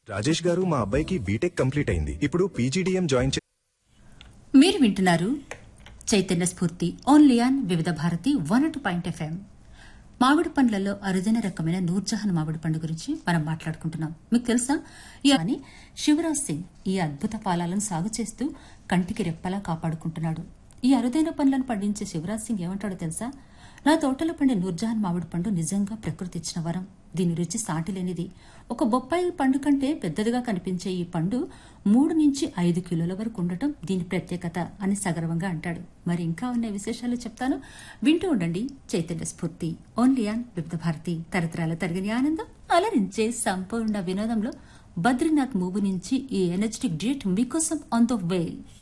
రాజేష్ గారు మా అబ్బాయికి బీటెక్ కంప్లీట్ అయింది ఇప్పుడు పీజీడీఎం జాయిన్ చే- మీరు వింటున్నారు చైతన్య స్ఫూర్తి only on Vividh Bharati one two point FM మామిడి పండ్లలో అరుదైన రకమైన నూర్జహాన్ మామిడి పండు గురించి మనం మాట్లాడుకుంటున్నాం మీకు తెలుసా ఈ అని శివరాజ్ సింగ్ ఈ అద్భుత ఫలాలను సాగు చేస్తూ కంటికి రెప్పలా కాపాడుకుంటున్నాడు ఈ అరుదైన పండ్లను పండించే శివరాజ్ సింగ్ ఏమంటాడో తెలుసా నా తోటలో పండే నూర్జహాన్ మామిడి పండు నిజంగా ప్రకృతి ఇచ్చిన వరం దీని రుచి సాటిలేనిది ఒక బొప్పాయి పండు కంటే పెద్దదిగా కనిపించే ఈ పండు మూడు నుంచి ఐదు కిలోల వరకు ఉండటం దీని ప్రత్యేకత అని సగర్వంగా అంటాడు మరి ఇంకా ఉన్న విశేషాలు చెప్తాను వింటూ ఉండండి చైతన్య స్ఫూర్తి ఓన్లీ ఆన్ వివిధ భారతి తరతరాల తరగని ఆనందం అలరించే సంపూర్ణ వినోదంలో బద్రీనాథ్ మూవీ నుంచి ఈ ఎనర్జెటిక్ డేట్ మీకోసం ఆన్ ద వే